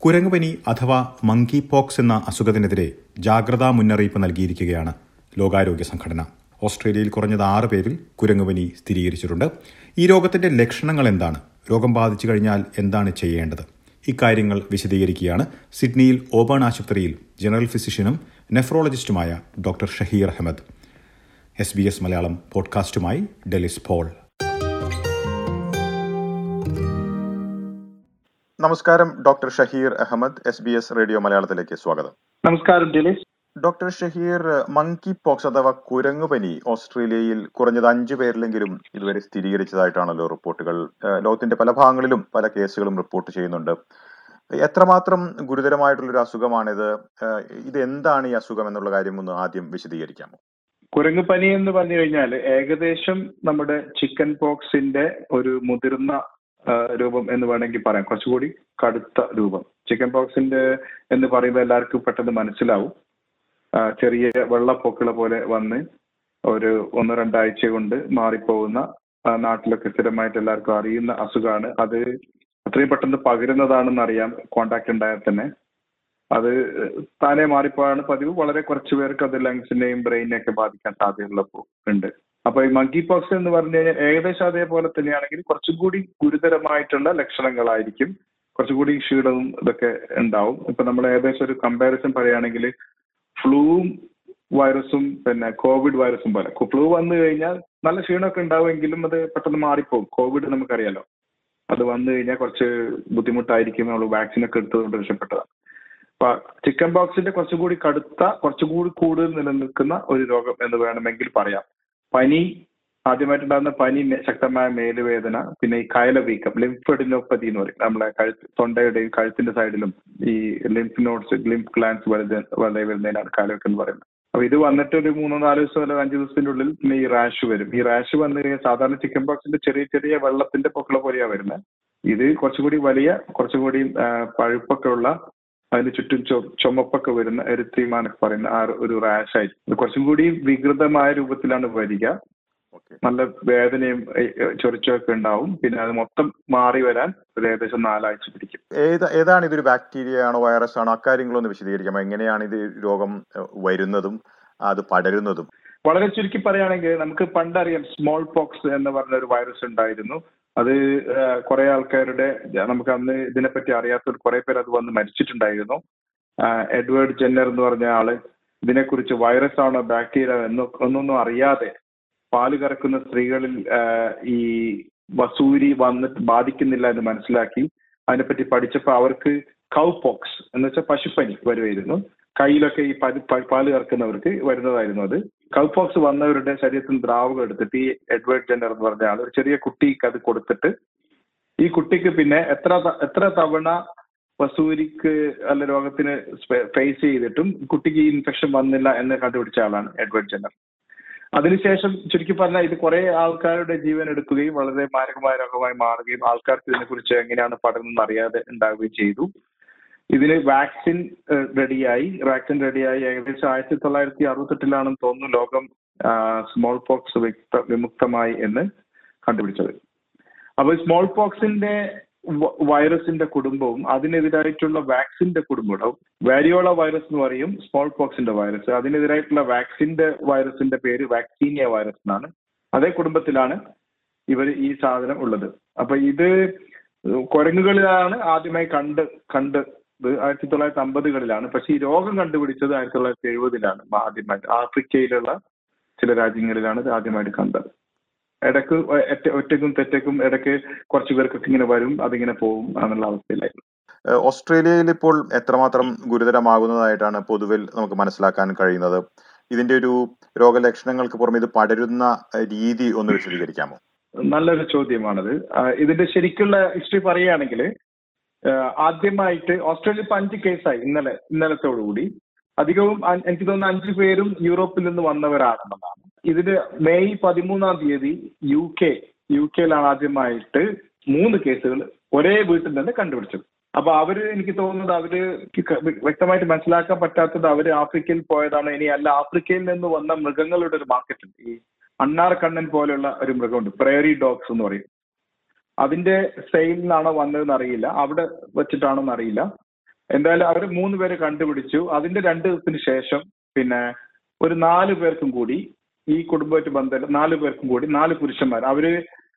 കുരങ്ങുപനി അഥവാ monkey pox എന്ന അസുഖത്തിനെതിരെ ജാഗ്രതാ മുന്നറിയിപ്പ് നൽകിയിരിക്കുകയാണ് ലോകാരോഗ്യ സംഘടന ഓസ്ട്രേലിയയിൽ കുറഞ്ഞത് ആറ് പേരിൽ കുരങ്ങുപനി സ്ഥിരീകരിച്ചിട്ടുണ്ട് ഈ രോഗത്തിന്റെ ലക്ഷണങ്ങൾ എന്താണ് രോഗം ബാധിച്ചു കഴിഞ്ഞാൽ എന്താണ് ചെയ്യേണ്ടത് ഇക്കാര്യങ്ങൾ വിശദീകരിക്കുകയാണ് സിഡ്നിയിൽ ഓബേൺ ആശുപത്രിയിൽ ജനറൽ ഫിസിഷ്യനും നെഫ്രോളജിസ്റ്റുമായ doctor Shaheer Ahmed S B S Malayalam പോഡ്കാസ്റ്റുമായി ഡെലിസ് പോൾ നമസ്കാരം doctor Shaheer Ahmed S B S radio മലയാളത്തിലേക്ക് സ്വാഗതം നമസ്കാരം Delys doctor Shaheer monkey pox അഥവാ കുരങ്ങുപനി ഓസ്ട്രേലിയയിൽ കുറഞ്ഞത് അഞ്ചു പേരിലെങ്കിലും ഇതുവരെ സ്ഥിരീകരിച്ചതായിട്ടാണല്ലോ റിപ്പോർട്ടുകൾ ഏഹ് ലോകത്തിന്റെ പല ഭാഗങ്ങളിലും പല കേസുകളും റിപ്പോർട്ട് ചെയ്യുന്നുണ്ട് എത്രമാത്രം ഗുരുതരമായിട്ടുള്ള ഒരു അസുഖമാണിത് ഏഹ് ഇത് എന്താണ് ഈ അസുഖം എന്നുള്ള കാര്യം ഒന്ന് ആദ്യം വിശദീകരിക്കാമോ കുരങ്ങുപനി എന്ന് പറഞ്ഞു കഴിഞ്ഞാൽ ഏകദേശം നമ്മുടെ ചിക്കൻ പോക്സിന്റെ ഒരു മുതിർന്ന ആ, രൂപം എന്ന് വേണമെങ്കിൽ പറയാം കുറച്ചുകൂടി കടുത്ത രൂപം ചിക്കൻ പോക്സിന്റെ എന്ന് പറയുമ്പോൾ എല്ലാവർക്കും പെട്ടെന്ന് മനസ്സിലാവും ആ, ചെറിയ വെള്ളപ്പൊക്കള പോലെ വന്ന് ഒരു ഒന്ന് രണ്ടാഴ്ച കൊണ്ട് മാറിപ്പോകുന്ന ആ, നാട്ടിലൊക്കെ സ്ഥിരമായിട്ട് എല്ലാവർക്കും അറിയുന്ന അസുഖമാണ് അത് അത്രയും പെട്ടെന്ന് പകരുന്നതാണെന്ന് അറിയാം കോണ്ടാക്ട് ഉണ്ടായാൽ തന്നെ അത് താനെ മാറിപ്പോയാണ് പതിവ് വളരെ കുറച്ച് പേർക്ക് അത് ലങ്സിനെയും ബ്രെയിനെയും ഒക്കെ ബാധിക്കാൻ സാധ്യതയുള്ളപ്പോൾ ഉണ്ട് അപ്പൊ ഈ മങ്കി പോക്സ് എന്ന് പറഞ്ഞു കഴിഞ്ഞാൽ ഏകദേശം അതേപോലെ തന്നെയാണെങ്കിൽ കുറച്ചും കൂടി ഗുരുതരമായിട്ടുള്ള ലക്ഷണങ്ങളായിരിക്കും കുറച്ചുകൂടി ക്ഷീണവും ഇതൊക്കെ ഉണ്ടാവും ഇപ്പൊ നമ്മൾ ഏകദേശം ഒരു കമ്പാരിസൺ പറയുകയാണെങ്കിൽ ഫ്ലൂവും വൈറസും പിന്നെ കോവിഡ് വൈറസും പോലെ ഫ്ലൂ വന്നു കഴിഞ്ഞാൽ നല്ല ക്ഷീണമൊക്കെ ഉണ്ടാവുമെങ്കിലും അത് പെട്ടെന്ന് മാറിപ്പോകും കോവിഡ് നമുക്കറിയാലോ അത് വന്നു കഴിഞ്ഞാൽ കുറച്ച് ബുദ്ധിമുട്ടായിരിക്കും നമ്മൾ വാക്സിൻ ഒക്കെ എടുത്തുകൊണ്ട് രക്ഷപ്പെട്ടതാണ് അപ്പൊ ചിക്കൻ ബോക്സിന്റെ കുറച്ചുകൂടി കടുത്ത കുറച്ചുകൂടി കൂടുതൽ നിലനിൽക്കുന്ന ഒരു രോഗം എന്ന് വേണമെങ്കിൽ പറയാം പനി ആദ്യമായിട്ടുണ്ടാകുന്ന പനി മേ- ശക്തമായ മേലുവേദന പിന്നെ ഈ കയല വീക്കം ലിംഫഡിനോപ്പതി എന്ന് പറയും നമ്മളെ കഴുത്ത് തൊണ്ടയുടെയും കഴുത്തിന്റെ സൈഡിലും ഈ ലിംഫ് നോട്ട്സ് ലിംഫ് ഗ്ലാൻസ് വളരെ വളരെ വരുന്നതിനാണ് കയലവീക്കം എന്ന് പറയുന്നത് അപ്പൊ ഇത് വന്നിട്ട് ഒരു മൂന്നോ നാല് ദിവസം അല്ലെങ്കിൽ അഞ്ച് ദിവസത്തിന്റെ ഉള്ളിൽ പിന്നെ ഈ റാഷ് വരും ഈ റാഷ് വന്നു കഴിഞ്ഞാൽ സാധാരണ ചിക്കൻ ബോക്സിന്റെ ചെറിയ ചെറിയ വെള്ളത്തിന്റെ പൊക്കള പോലെയാ വരുന്നത് ഇത് കുറച്ചുകൂടി വലിയ കുറച്ചുകൂടി ആ, പഴുപ്പൊക്കെ ഉള്ള അതിന് ചുറ്റും ചൊ- ചുമപ്പൊക്കെ വരുന്ന എരിത്രീമ എന്നൊക്കെ പറയുന്ന ആ ഒരു റാഷ് ആയിരിക്കും ഇത് കുറച്ചും കൂടി വികൃതമായ രൂപത്തിലാണ് വരിക ഓക്കെ നല്ല വേദനയും ഏ, ഏ, ചൊറിച്ചൊക്കെ ഉണ്ടാവും പിന്നെ അത് മൊത്തം മാറി വരാൻ ഒരു ഏകദേശം നാലാഴ്ച പിടിക്കും ഏത് ഏതാണ് ഇതൊരു ബാക്ടീരിയ ആണോ വൈറസ് ആണോ അക്കാര്യങ്ങളൊന്ന് വിശദീകരിക്കാമോ എങ്ങനെയാണ് ഇത് രോഗം ഏഹ് വരുന്നതും അത് പടരുന്നതും വളരെ ചുരുക്കി പറയുകയാണെങ്കിൽ നമുക്ക് പണ്ടറിയാം സ്മോൾ പോക്സ് എന്ന് പറഞ്ഞ ഒരു വൈറസ് ഉണ്ടായിരുന്നു അത് കുറെ ആൾക്കാരുടെ നമുക്ക് അന്ന് ഇതിനെപ്പറ്റി അറിയാത്ത കുറെ പേര് അത് വന്ന് മരിച്ചിട്ടുണ്ടായിരുന്നു ആ, എഡ്വേർഡ് ജെന്നർ എന്ന് പറഞ്ഞ ആള് ഇതിനെക്കുറിച്ച് വൈറസ് ആണോ ബാക്ടീരിയ എന്നോ ഒന്നൊന്നും അറിയാതെ പാല് കറക്കുന്ന സ്ത്രീകളിൽ ആ, ഈ വസൂരി വന്നിട്ട് ബാധിക്കുന്നില്ല എന്ന് മനസ്സിലാക്കി അതിനെപ്പറ്റി പഠിച്ചപ്പോൾ അവർക്ക് കൗ പോക്സ് എന്ന് വെച്ചാൽ പശുപ്പനി വരുമായിരുന്നു കയ്യിലൊക്കെ ഈ പല് പ- പാല് കറക്കുന്നവർക്ക് വരുന്നതായിരുന്നു അത് കൗപോക്സ് വന്നവരുടെ ശരീരത്തിൽ ദ്രാവകം എടുത്തിട്ട് ഈ എഡ്വേർഡ് ജെൻഡർ എന്ന് പറഞ്ഞ ആൾ ഒരു ചെറിയ കുട്ടിക്ക് അത് കൊടുത്തിട്ട് ഈ കുട്ടിക്ക് പിന്നെ എത്ര ത- എത്ര തവണ വസൂരിക്ക് അല്ല രോഗത്തിന് ഫേസ് ചെയ്തിട്ടും കുട്ടിക്ക് ഈ ഇൻഫെക്ഷൻ വന്നില്ല എന്ന് കണ്ടുപിടിച്ച ആളാണ് എഡ്വേർഡ് ജെന്നർ അതിനുശേഷം ചുരുക്കി പറഞ്ഞാൽ ഇത് കുറെ ആൾക്കാരുടെ ജീവൻ എടുക്കുകയും വളരെ മാരകമായ രോഗമായി മാറുകയും ആൾക്കാർക്ക് ഇതിനെക്കുറിച്ച് എങ്ങനെയാണ് പഠനം അറിയാതെ ഉണ്ടാവുകയും ചെയ്തു ഇതിന് വാക്സിൻ റെഡിയായി വാക്സിൻ റെഡിയായി ഏകദേശം ആയിരത്തി തൊള്ളായിരത്തി അറുപത്തെട്ടിലാണെന്ന് തോന്നുന്നു ലോകം സ്മോൾ പോക്സ് വിമുക്ത വിമുക്തമായി എന്ന് കണ്ടുപിടിച്ചത് അപ്പൊ സ്മോൾ പോക്സിന്റെ വൈറസിന്റെ കുടുംബവും അതിനെതിരായിട്ടുള്ള വാക്സിന്റെ കുടുംബവും വാരിയോള വൈറസ് എന്ന് പറയും സ്മോൾ പോക്സിന്റെ വൈറസ് അതിനെതിരായിട്ടുള്ള വാക്സിന്റെ വൈറസിന്റെ പേര് വാക്സീനിയ വൈറസ് എന്നാണ് അതേ കുടുംബത്തിലാണ് ഇവർ ഈ സാധനം ഉള്ളത് അപ്പൊ ഇത് കുരങ്ങുകളിലാണ് ആദ്യമായി കണ്ട് കണ്ടത് ആയിരത്തി തൊള്ളായിരത്തി അമ്പതുകളിലാണ് പക്ഷെ ഈ രോഗം കണ്ടുപിടിച്ചത് ആയിരത്തി തൊള്ളായിരത്തി എഴുപതിലാണ് ആദ്യമായിട്ട് ആഫ്രിക്കയിലുള്ള ചില രാജ്യങ്ങളിലാണ് ഇത് ആദ്യമായിട്ട് കണ്ടത് ഇടയ്ക്ക് ഒറ്റ ഒറ്റക്കും തെറ്റക്കും ഇടയ്ക്ക് കുറച്ച് പേർക്കൊക്കെ ഇങ്ങനെ വരും അതിങ്ങനെ പോകും എന്നുള്ള അവസ്ഥയിലായിരുന്നു ഏഹ് ഓസ്ട്രേലിയയിൽ ഇപ്പോൾ എത്രമാത്രം ഗുരുതരമാകുന്നതായിട്ടാണ് പൊതുവിൽ നമുക്ക് മനസ്സിലാക്കാൻ കഴിയുന്നത് ഇതിന്റെ ഒരു രോഗലക്ഷണങ്ങൾക്ക് പുറമെ ഇത് പടരുന്ന ഏഹ് രീതി ഒന്ന് വിശദീകരിക്കാമോ നല്ലൊരു ചോദ്യമാണത് ആ, ഇതിന്റെ ശരിക്കുള്ള ഹിസ്റ്ററി പറയുകയാണെങ്കിൽ ആദ്യമായിട്ട് ഓസ്ട്രേലിയ ഇപ്പൊ അഞ്ച് കേസായി ഇന്നലെ ഇന്നലത്തോടുകൂടി അധികവും അ- എനിക്ക് തോന്നുന്നു അഞ്ചു പേരും യൂറോപ്പിൽ നിന്ന് വന്നവരാണെന്നുള്ളതാണ് ഇതിന് മെയ് പതിമൂന്നാം തീയതി യു കെ യു കെയിലാണ് ആദ്യമായിട്ട് മൂന്ന് കേസുകൾ ഒരേ വീട്ടിൽ നിന്ന് കണ്ടുപിടിച്ചത് അപ്പൊ അവര് എനിക്ക് തോന്നുന്നത് അവര് ക- വ്യക്തമായിട്ട് മനസ്സിലാക്കാൻ പറ്റാത്തത് അവര് ആഫ്രിക്കയിൽ പോയതാണ് ഇനി അല്ല ആഫ്രിക്കയിൽ നിന്ന് വന്ന മൃഗങ്ങളുടെ ഒരു മാർക്കറ്റ് ഉണ്ട് ഈ അണ്ണാർ കണ്ണൻ പോലെയുള്ള ഒരു മൃഗമുണ്ട് പ്രേറി ഡോഗ്സ് എന്ന് പറയും അതിന്റെ സെയിലിനാണോ വന്നതെന്ന് അറിയില്ല അവിടെ വെച്ചിട്ടാണോ എന്ന് അറിയില്ല എന്തായാലും അവർ മൂന്ന് പേരെ കണ്ടുപിടിച്ചു അതിന്റെ രണ്ട് ദിവസത്തിന് ശേഷം പിന്നെ ഒരു നാല് പേർക്കും കൂടി ഈ കുടുംബമായിട്ട് ബന്ധം നാല് പേർക്കും കൂടി നാല് പുരുഷന്മാർ അവര്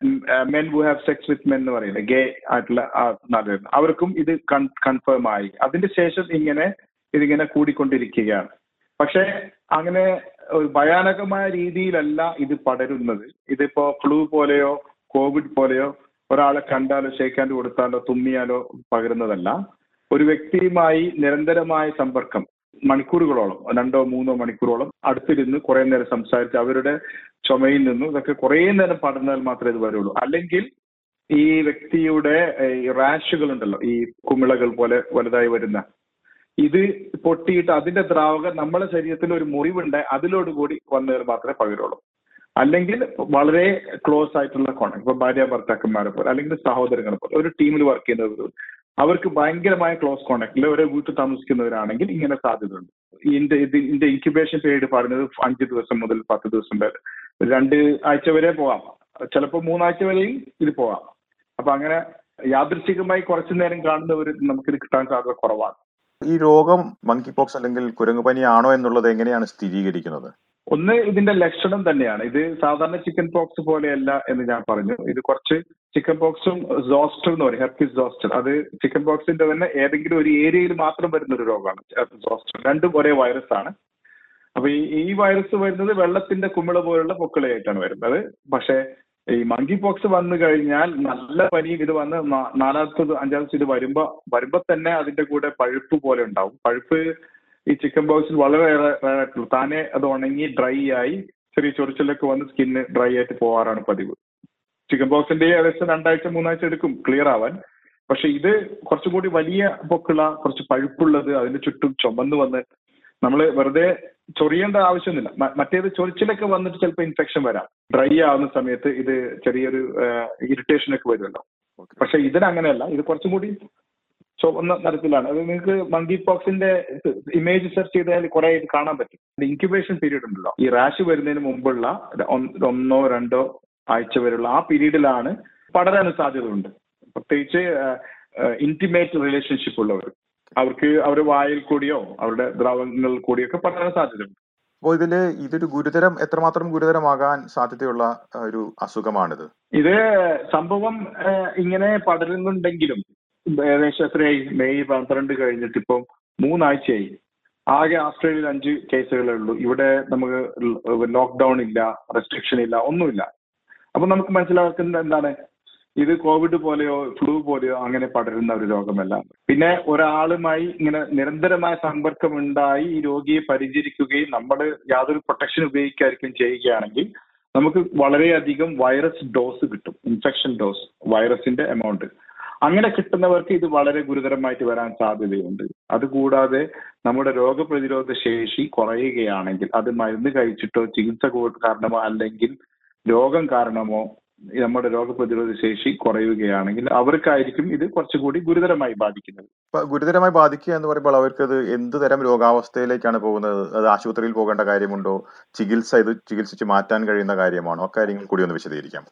men who have sex with men എന്ന് പറയുന്നത് ഗേ ആയിട്ടുള്ള ആ നാല് പേര് അവർക്കും ഇത് കൺഫേം ആയി അതിന്റെ ശേഷം ഇങ്ങനെ ഇതിങ്ങനെ കൂടിക്കൊണ്ടിരിക്കുകയാണ് പക്ഷെ അങ്ങനെ ഒരു ഭയാനകമായ രീതിയിലല്ല ഇത് പടരുന്നത് ഇതിപ്പോ ഫ്ലൂ പോലെയോ കോവിഡ് പോലെയോ ഒരാളെ കണ്ടാലോ ഷേക്കാൻഡ് കൊടുത്താലോ തുമ്മിയാലോ പകരുന്നതല്ല ഒരു വ്യക്തിയുമായി നിരന്തരമായ സമ്പർക്കം മണിക്കൂറുകളോളം രണ്ടോ മൂന്നോ മണിക്കൂറോളം അടുത്തിരുന്ന് കുറെ നേരം സംസാരിച്ച് അവരുടെ ചുമയിൽ നിന്നും ഇതൊക്കെ കുറെ നേരം പടർന്നാൽ മാത്രമേ ഇത് വരുള്ളൂ അല്ലെങ്കിൽ ഈ വ്യക്തിയുടെ റാഷുകൾ ഉണ്ടല്ലോ ഈ കുമിളകൾ പോലെ വലുതായി വരുന്ന ഇത് പൊട്ടിയിട്ട് അതിന്റെ ദ്രാവകം നമ്മുടെ ശരീരത്തിൽ ഒരു മുറിവുണ്ട് അതിലോട് കൂടി വന്നാൽ മാത്രമേ പകരുള്ളൂ അല്ലെങ്കിൽ വളരെ ക്ലോസ് ആയിട്ടുള്ള കോണ്ടാക്ട് ഇപ്പൊ ഭാര്യ ഭർത്താക്കന്മാരെ പോലെ അല്ലെങ്കിൽ സഹോദരങ്ങളെ പോലെ ഒരു ടീമിൽ വർക്ക് ചെയ്യുന്നവർ അവർക്ക് ഭയങ്കരമായ ക്ലോസ് കോണ്ടാക്ടിൽ ഒരേ വീട്ടിൽ താമസിക്കുന്നവരാണെങ്കിൽ ഇങ്ങനെ സാധ്യതയുണ്ട് ഇതിന്റെ ഇതിന്റെ ഇൻക്യുബേഷൻ പീരീഡ് പറയുന്നത് അഞ്ച് ദിവസം മുതൽ പത്ത് ദിവസം വരെ രണ്ട് ആഴ്ച വരെ പോവാം ചിലപ്പോൾ മൂന്നാഴ്ച വരെയും ഇത് പോവാം അപ്പൊ അങ്ങനെ യാദൃശികമായി കുറച്ചു നേരം കാണുന്നവർ നമുക്കിത് കിട്ടാൻ സാധ്യത കുറവാണ് ഈ രോഗം മങ്കി പോക്സ് അല്ലെങ്കിൽ കുരങ്ങുപനി ആണോ എന്നുള്ളത് എങ്ങനെയാണ് സ്ഥിരീകരിക്കുന്നത് ഒന്ന് ഇതിന്റെ ലക്ഷണം തന്നെയാണ് ഇത് സാധാരണ ചിക്കൻ പോക്സ് പോലെയല്ല എന്ന് ഞാൻ പറഞ്ഞു ഇത് കുറച്ച് ചിക്കൻ പോക്സും സോസ്റ്റർ എന്ന് പറയും ഹെർപ്പിസ് സോസ്റ്റർ അത് ചിക്കൻ പോക്സിന്റെ തന്നെ ഏതെങ്കിലും ഒരു ഏരിയയിൽ മാത്രം വരുന്ന ഒരു രോഗമാണ് സോസ്റ്റർ രണ്ടും ഒരേ വൈറസ് ആണ് അപ്പൊ ഈ ഈ വൈറസ് വരുന്നത് വെള്ളത്തിന്റെ കുമിള പോലുള്ള പൊക്കിളയായിട്ടാണ് വരുന്നത് പക്ഷേ ഈ മങ്കി പോക്സ് വന്നു കഴിഞ്ഞാൽ നല്ല പനിയും ഇത് വന്ന് നാലാമത്തത് അഞ്ചാമത്തെ ഇത് വരുമ്പോ വരുമ്പോ തന്നെ അതിന്റെ കൂടെ പഴുപ്പ് പോലെ ഉണ്ടാവും പഴുപ്പ് ഈ ചിക്കൻ ബോക്സിൽ വളരെ ആയിട്ടുള്ളൂ താനെ അത് ഉണങ്ങി ഡ്രൈ ആയി ചെറിയ ചൊറിച്ചിലൊക്കെ വന്ന് സ്കിന്ന് ഡ്രൈ ആയിട്ട് പോവാറാണ് പതിവ് ചിക്കൻ ബോക്സിന്റെ ഏകദേശം രണ്ടാഴ്ച മൂന്നാഴ്ച എടുക്കും ക്ലിയർ ആവാൻ പക്ഷെ ഇത് കുറച്ചും കൂടി വലിയ പൊക്കിള കുറച്ച് പഴുപ്പുള്ളത് അതിന്റെ ചുറ്റും ചുമന്ന് വന്ന് നമ്മൾ വെറുതെ ചൊറിയേണ്ട ആവശ്യമൊന്നുമില്ല മറ്റേത് ചൊറിച്ചിലൊക്കെ വന്നിട്ട് ചിലപ്പോൾ ഇൻഫെക്ഷൻ വരാം ഡ്രൈ ആവുന്ന സമയത്ത് ഇത് ചെറിയൊരു ഇറിറ്റേഷൻ ഒക്കെ വരുമല്ലോ പക്ഷെ ഇതിന് അങ്ങനെയല്ല ഇത് കുറച്ചും കൂടി ചുവന്ന നിറത്തിലാണ് അത് നിങ്ങൾക്ക് മങ്കി പോക്സിന്റെ ഇമേജ് സെർച്ച് ചെയ്താൽ കുറെ ഇത് കാണാൻ പറ്റും ഇൻക്യുബേഷൻ പീരീഡ് ഉണ്ടല്ലോ ഈ റാഷ് വരുന്നതിന് മുമ്പുള്ള ഒന്നോ രണ്ടോ ആഴ്ച വരെയുള്ള ആ പീരീഡിലാണ് പടരാൻ സാധ്യതയുണ്ട് പ്രത്യേകിച്ച് ഇന്റിമേറ്റ് റിലേഷൻഷിപ്പ് ഉള്ളവർ അവർക്ക് അവരുടെ വായിൽ കൂടിയോ അവരുടെ ദ്രാവകങ്ങളിൽ കൂടിയോ ഒക്കെ പടരാൻ സാധ്യതയുണ്ട് അപ്പോൾ ഇതില് ഇതൊരു ഗുരുതരം എത്രമാത്രം ഗുരുതരമാകാൻ സാധ്യതയുള്ള ഒരു അസുഖമാണിത് ഇത് സംഭവം ഇങ്ങനെ പടരുന്നുണ്ടെങ്കിലും ഏകദേശം എത്രയായി മെയ് പന്ത്രണ്ട് കഴിഞ്ഞിട്ട് ഇപ്പം മൂന്നാഴ്ചയായി ആകെ ഓസ്ട്രേലിയയിൽ അഞ്ച് കേസുകളേ ഉള്ളൂ ഇവിടെ നമുക്ക് ലോക്ക്ഡൌൺ ഇല്ല റെസ്ട്രിക്ഷൻ ഇല്ല ഒന്നുമില്ല അപ്പൊ നമുക്ക് മനസ്സിലാക്കുന്നത് എന്താണ് ഇത് കോവിഡ് പോലെയോ ഫ്ലൂ പോലെയോ അങ്ങനെ പടരുന്ന ഒരു രോഗമല്ല പിന്നെ ഒരാളുമായി ഇങ്ങനെ നിരന്തരമായ സമ്പർക്കം ഉണ്ടായി ഈ രോഗിയെ പരിചരിക്കുകയും നമ്മൾ യാതൊരു പ്രൊട്ടക്ഷൻ ഉപയോഗിക്കാതിരിക്കുകയും ചെയ്യുകയാണെങ്കിൽ നമുക്ക് വളരെയധികം വൈറസ് ഡോസ് കിട്ടും ഇൻഫെക്ഷൻ ഡോസ് വൈറസിന്റെ എമൗണ്ട് അങ്ങനെ കിട്ടുന്നവർക്ക് ഇത് വളരെ ഗുരുതരമായിട്ട് വരാൻ സാധ്യതയുണ്ട് അതുകൂടാതെ നമ്മുടെ രോഗപ്രതിരോധ ശേഷി കുറയുകയാണെങ്കിൽ അത് മരുന്ന് കഴിച്ചിട്ടോ ചികിത്സ കാരണമോ അല്ലെങ്കിൽ രോഗം കാരണമോ നമ്മുടെ രോഗപ്രതിരോധ ശേഷി കുറയുകയാണെങ്കിൽ അവർക്കായിരിക്കും ഇത് കുറച്ചുകൂടി ഗുരുതരമായി ബാധിക്കുന്നത് ഗുരുതരമായി ബാധിക്കുക എന്ന് പറയുമ്പോൾ അവർക്ക് അത് എന്ത് തരം രോഗാവസ്ഥയിലേക്കാണ് പോകുന്നത് അത് ആശുപത്രിയിൽ പോകേണ്ട കാര്യമുണ്ടോ ചികിത്സ ഇത് ചികിത്സിച്ച് മാറ്റാൻ കഴിയുന്ന കാര്യമാണോ അക്കാര്യങ്ങൾ കൂടി ഒന്ന് വിശദീകരിക്കാം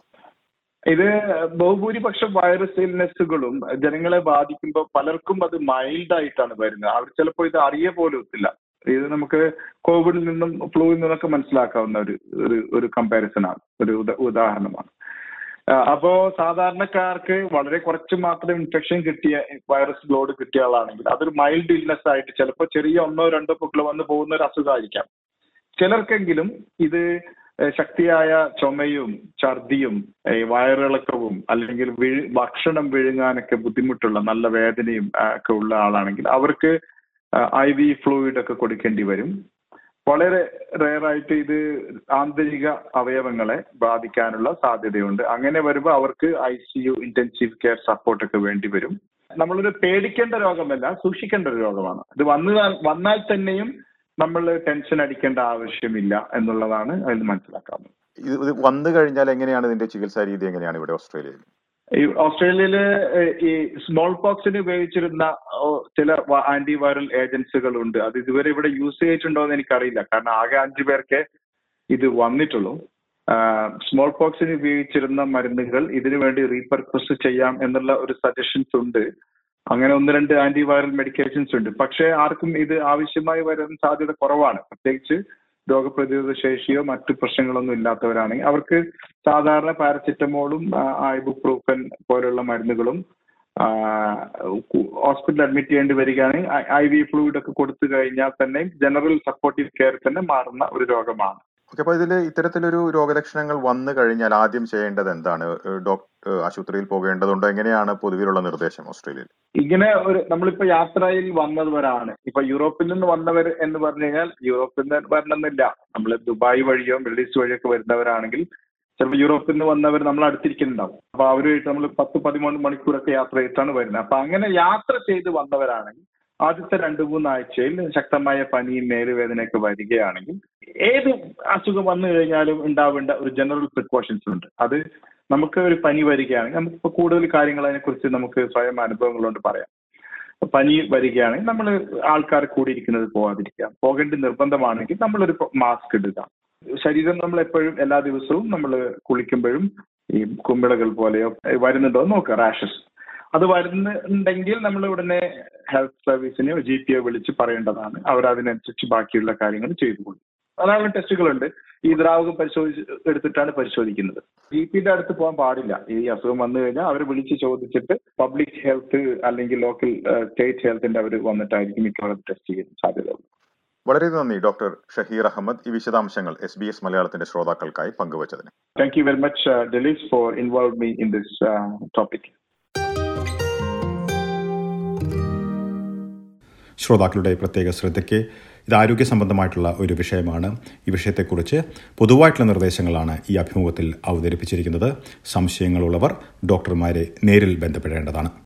ഇത് ബഹുഭൂരിപക്ഷം വൈറസ് ഇൽനെസ്സുകളും ജനങ്ങളെ ബാധിക്കുമ്പോൾ പലർക്കും അത് മൈൽഡ് ആയിട്ടാണ് വരുന്നത് അവർ ചിലപ്പോൾ ഇത് അറിയ പോലും ഒത്തില്ല ഇത് നമുക്ക് കോവിഡിൽ നിന്നും ഫ്ലൂവിൽ നിന്നൊക്കെ മനസ്സിലാക്കാവുന്ന ഒരു ഒരു ഒരു കമ്പാരിസൺ ആണ് ഒരു ഉദാഹരണമാണ് അപ്പോ സാധാരണക്കാർക്ക് വളരെ കുറച്ച് മാത്രം ഇൻഫെക്ഷൻ കിട്ടിയ വൈറസ് ലോഡ് കിട്ടിയ ആളാണെങ്കിൽ അതൊരു മൈൽഡ് ഇൽനെസ് ആയിട്ട് ചിലപ്പോൾ ചെറിയ ഒന്നോ രണ്ടോ പൊക്കിൾ വന്ന് പോകുന്ന ഒരു അസുഖമായിരിക്കാം ചിലർക്കെങ്കിലും ഇത് ശക്തിയായ ചുമയും ഛർദിയും വയറിളക്കവും അല്ലെങ്കിൽ ഭക്ഷണം വിഴുങ്ങാനൊക്കെ ബുദ്ധിമുട്ടുള്ള നല്ല വേദനയും ഒക്കെ ഉള്ള ആളാണെങ്കിൽ അവർക്ക് ഐ വി ഫ്ലൂയിഡ് ഒക്കെ കൊടുക്കേണ്ടി വരും വളരെ റെയറായിട്ട് ഇത് ആന്തരിക അവയവങ്ങളെ ബാധിക്കാനുള്ള സാധ്യതയുണ്ട് അങ്ങനെ വരുമ്പോൾ അവർക്ക് I C U intensive care സപ്പോർട്ടൊക്കെ വേണ്ടി വരും നമ്മളൊരു പേടിക്കേണ്ട രോഗമല്ല സൂക്ഷിക്കേണ്ട ഒരു രോഗമാണ് ഇത് വന്നു വന്നാൽ തന്നെയും നമ്മൾ ടെൻഷൻ അടിക്കേണ്ട ആവശ്യമില്ല എന്നുള്ളതാണ് അതിൽ മനസ്സിലാക്കാവുന്നത് ഇത് വന്നു കഴിഞ്ഞാൽ എങ്ങനെയാണ് ഇതിന്റെ ചികിത്സാ രീതി എങ്ങനെയാണ് ഇവിടെ ഓസ്ട്രേലിയയിൽ ഈ ഓസ്ട്രേലിയയില് ഈ സ്മോൾ പോക്സിന് ഉപയോഗിച്ചിരുന്ന ചില ആന്റിവൈറൽ ഏജൻസികൾ ഉണ്ട് അത് ഇതുവരെ ഇവിടെ യൂസ് ചെയ്തിട്ടുണ്ടോ എന്ന് എനിക്കറിയില്ല കാരണം ആകെ അഞ്ചു പേർക്ക് ഇത് വന്നിട്ടുള്ളൂ സ്മോൾ പോക്സിന് ഉപയോഗിച്ചിരുന്ന മരുന്നുകൾ ഇതിനു വേണ്ടി റീപർപ്പസ് ചെയ്യാം എന്നുള്ള ഒരു സജഷൻസ് ഉണ്ട് അങ്ങനെ ഒന്ന് രണ്ട് ആന്റിവൈറൽ മെഡിക്കേഷൻസ് ഉണ്ട് പക്ഷേ ആർക്കും ഇത് ആവശ്യമായി വരാൻ സാധ്യത കുറവാണ് പ്രത്യേകിച്ച് രോഗപ്രതിരോധ ശേഷിയോ മറ്റു പ്രശ്നങ്ങളൊന്നും ഇല്ലാത്തവരാണെങ്കിൽ അവർക്ക് സാധാരണ പാരസിറ്റമോളും ഐബുപ്രൂഫൻ പോലുള്ള മരുന്നുകളും ഹോസ്പിറ്റലിൽ അഡ്മിറ്റ് ചെയ്യേണ്ടി വരികയാണെങ്കിൽ ഐ വി ഫ്ലൂയിഡ് ഒക്കെ കൊടുത്തു കഴിഞ്ഞാൽ തന്നെ ജനറൽ സപ്പോർട്ടീവ് കെയർ തന്നെ മാറുന്ന ഒരു രോഗമാണ് ഓക്കെ അപ്പൊ ഇതിൽ ഇത്തരത്തിലൊരു രോഗലക്ഷണങ്ങൾ വന്നു കഴിഞ്ഞാൽ ആദ്യം ചെയ്യേണ്ടത് എന്താണ് ഡോക്ടർ ആശുപത്രിയിൽ പോകേണ്ടതുണ്ടോ എങ്ങനെയാണ് പൊതുവിലുള്ള നിർദ്ദേശം ഓസ്ട്രേലിയയിൽ ഇങ്ങനെ ഒരു നമ്മളിപ്പോ യാത്രയിൽ വന്നവരാണ് ഇപ്പൊ യൂറോപ്പിൽ നിന്ന് വന്നവർ എന്ന് പറഞ്ഞു കഴിഞ്ഞാൽ യൂറോപ്പിൽ നിന്ന് വരണമെന്നില്ല നമ്മൾ ദുബായ് വഴിയോ മിഡിൽ ഈസ്റ്റ് വഴിയോ ഒക്കെ വരുന്നവരാണെങ്കിൽ ചിലപ്പോൾ യൂറോപ്പിൽ നിന്ന് വന്നവർ നമ്മൾ അടുത്തിരിക്കുന്നുണ്ടാവും അപ്പൊ അവരുമായിട്ട് നമ്മൾ പത്ത് പതിമൂന്ന് മണിക്കൂറൊക്കെ യാത്ര ചെയ്തിട്ടാണ് വരുന്നത് അപ്പൊ അങ്ങനെ യാത്ര ചെയ്ത് വന്നവരാണെങ്കിൽ ആദ്യത്തെ രണ്ടു മൂന്നാഴ്ചയിൽ ശക്തമായ പനിയും മേലുവേദനയൊക്കെ വരികയാണെങ്കിൽ ഏത് അസുഖം വന്നു കഴിഞ്ഞാലും ഉണ്ടാവേണ്ട ഒരു ജനറൽ പ്രിക്കോഷൻസ് ഉണ്ട് അത് നമുക്ക് ഒരു പനി വരികയാണെങ്കിൽ നമുക്കിപ്പോൾ കൂടുതൽ കാര്യങ്ങൾ അതിനെക്കുറിച്ച് നമുക്ക് സ്വയം അനുഭവങ്ങൾ കൊണ്ട് പറയാം പനി വരികയാണെങ്കിൽ നമ്മൾ ആൾക്കാർ കൂടിയിരിക്കുന്നത് പോകാതിരിക്കുക പോകേണ്ട നിർബന്ധമാണെങ്കിൽ നമ്മളൊരു മാസ്ക് ഇടുക ശരീരം നമ്മൾ എപ്പോഴും എല്ലാ ദിവസവും നമ്മൾ കുളിക്കുമ്പോഴും ഈ കുമ്പിളകൾ പോലെയോ വരുന്നുണ്ടോ നോക്കുക റാഷസ് അത് വരുന്നുണ്ടെങ്കിൽ നമ്മൾ ഉടനെ ഹെൽത്ത് സർവീസിനെയോ ജി പിയോ വിളിച്ച് പറയേണ്ടതാണ് അവർ അതിനനുസരിച്ച് ബാക്കിയുള്ള കാര്യങ്ങൾ ചെയ്തുകൊള്ളും ധാരാളം ടെസ്റ്റുകളുണ്ട് ഈ ദ്രാവകം പരിശോധിച്ച് എടുത്തിട്ടാണ് പരിശോധിക്കുന്നത് ജി പിയുടെ അടുത്ത് പോകാൻ പാടില്ല ഈ അസുഖം വന്നു കഴിഞ്ഞാൽ അവർ വിളിച്ച് ചോദിച്ചിട്ട് പബ്ലിക് ഹെൽത്ത് അല്ലെങ്കിൽ ലോക്കൽ സ്റ്റേറ്റ് ഹെൽത്തിന്റെ അവർ വന്നിട്ടായിരിക്കും മിക്കവാറും ടെസ്റ്റ് ചെയ്യാൻ സാധ്യതയുള്ളത് വളരെ നന്ദി ഡോക്ടർ ഷഹീർ അഹമ്മദ് ഈ വിശദാംശങ്ങൾ എസ് ബി എസ് മലയാളത്തിന്റെ ശ്രോതാക്കൾക്കായി പങ്കുവച്ചതിന് thank you very much Delys for involve me in this topic ശ്രോതാക്കളുടെ പ്രത്യേക ശ്രദ്ധയ്ക്ക് ഇത് ആരോഗ്യ സംബന്ധമായിട്ടുള്ള ഒരു വിഷയമാണ് ഈ വിഷയത്തെക്കുറിച്ച് പൊതുവായിട്ടുള്ള നിർദ്ദേശങ്ങളാണ് ഈ അഭിമുഖത്തിൽ അവതരിപ്പിച്ചിരിക്കുന്നത് സംശയങ്ങളുള്ളവർ ഡോക്ടർമാരെ നേരിൽ ബന്ധപ്പെടേണ്ടതാണ്